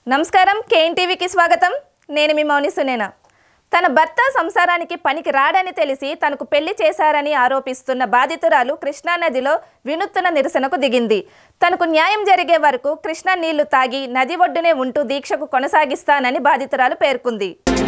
నమస్కారం కేఎన్ టీవీకి స్వాగతం నేను మీ మౌని సునేన తన భర్త సంసారానికి పనికి రాడని తెలిసి తనకు పెళ్లి చేశారని ఆరోపిస్తున్న బాధితురాలు కృష్ణానదిలో వినూత్న నిరసనకు దిగింది తనకు న్యాయం జరిగే వరకు కృష్ణా నీళ్లు తాగి నది ఒడ్డునే ఉంటూ దీక్షకు కొనసాగిస్తానని బాధితురాలు పేర్కొంది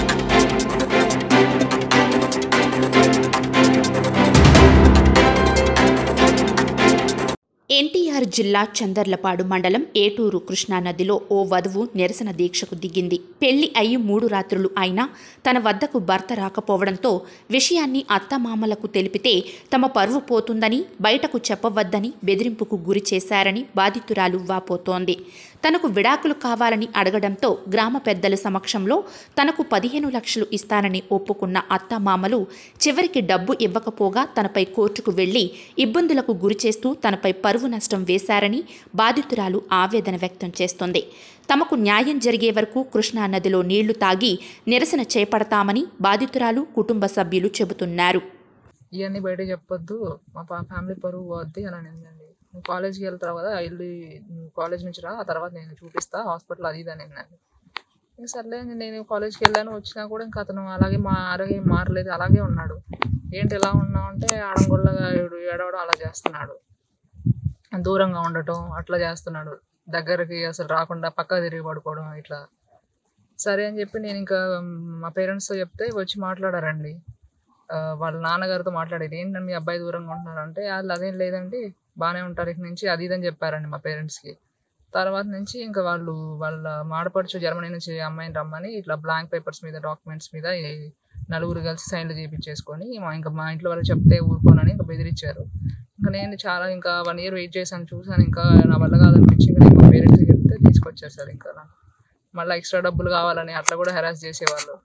ఎన్టీఆర్ జిల్లా చందర్లపాడు మండలం ఏటూరు కృష్ణానదిలో ఓ వధువు నిరసన దీక్షకు దిగింది పెళ్లి అయి మూడు రాత్రులు అయినా తన వద్దకు భర్త రాకపోవడంతో విషయాన్ని అత్తమామలకు తెలిపితే తమ పరువు పోతుందని బయటకు చెప్పవద్దని బెదిరింపుకు గురి చేశారని బాధితురాలు వాపోతోంది తనకు విడాకులు కావాలని అడగడంతో గ్రామ పెద్దల సమక్షంలో తనకు పదిహేను లక్షలు ఇస్తానని ఒప్పుకున్న అత్తమామలు చివరికి డబ్బు ఇవ్వకపోగా తనపై కోర్టుకు వెళ్లి ఇబ్బందులకు గురిచేస్తూ తనపై పరువు నష్టం వేశారని బాధితురాలు ఆవేదన వ్యక్తం చేస్తోంది తమకు న్యాయం జరిగే వరకు కృష్ణా నదిలో నీళ్లు తాగి నిరసన చేపడతామని బాధితురాలు కుటుంబ సభ్యులు చెబుతున్నారు ఇవన్నీ బయట చెప్పొద్దు మా పా ఫ్యామిలీ పరువు పోద్ది అని అనిందండి నువ్వు కాలేజ్కి వెళ్తావు కదా వెళ్ళి నువ్వు కాలేజ్ నుంచి రా ఆ తర్వాత నేను చూపిస్తా హాస్పిటల్ అది ఇది అని అనిందండి ఇంకా సర్లే అని నేను కాలేజ్కి వెళ్ళాను వచ్చినా కూడా ఇంకా అతను అలాగే మా ఆరోగ్యం మారలేదు అలాగే ఉన్నాడు ఏంటి ఎలా ఉన్నావు అంటే ఆడంగొల్లగా ఏడు ఏడవడం అలా చేస్తున్నాడు దూరంగా ఉండటం అట్లా చేస్తున్నాడు దగ్గరికి అసలు రాకుండా పక్క తిరిగి పడుకోవడం ఇట్లా సరే అని చెప్పి నేను ఇంకా మా పేరెంట్స్తో చెప్తే వచ్చి మాట్లాడారండి ఆ, వాళ్ళ నాన్నగారితో మాట్లాడేది ఏంటంటే మీ అబ్బాయి దూరంగా ఉంటున్నారు అంటే వాళ్ళు అదేం లేదండి బాగానే ఉంటారు ఇక నుంచి అది ఇదని చెప్పారండి మా పేరెంట్స్కి తర్వాత నుంచి ఇంకా వాళ్ళు వాళ్ళ మాడపడుచు జర్మనీ నుంచి అమ్మాయిని రమ్మని ఇట్లా బ్లాంక్ పేపర్స్ మీద డాక్యుమెంట్స్ మీద ఈ నలుగురు కలిసి సైన్లు చేయించేసుకొని మా ఇంకా మా ఇంట్లో వాళ్ళు చెప్తే ఊరుకోనని ఇంకా బెదిరించారు ఇంకా నేను చాలా ఇంకా వన్ ఇయర్ వెయిట్ చేశాను చూసాను ఇంకా నా వల్ల కాదనిపించి ఇంకా నేను మా పేరెంట్స్కి చెప్తే తీసుకొచ్చారు సార్ ఇంకా నాకు మళ్ళీ ఎక్స్ట్రా డబ్బులు కావాలని అట్లా కూడా హెరాస్ చేసేవాళ్ళు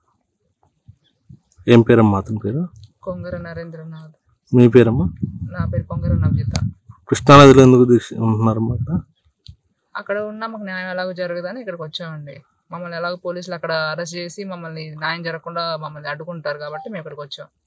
ఏం పేరమ్మా అతని పేరు కొంగర నరేంద్రనాథ్ మీ పేరమ్మా నా పేరు కొంగర నవ్జిత కృష్ణానదిలో ఎందుకు దీక్ష ఉంటున్నారమ్మా ఇక్కడ అక్కడ ఉన్న మాకు న్యాయం ఎలాగో జరగదని ఇక్కడికి వచ్చామండి మమ్మల్ని ఎలాగో పోలీసులు అక్కడ అరెస్ట్ చేసి మమ్మల్ని న్యాయం జరగకుండా మమ్మల్ని అడ్డుకుంటారు కాబట్టి మేము ఇక్కడికి వచ్చాం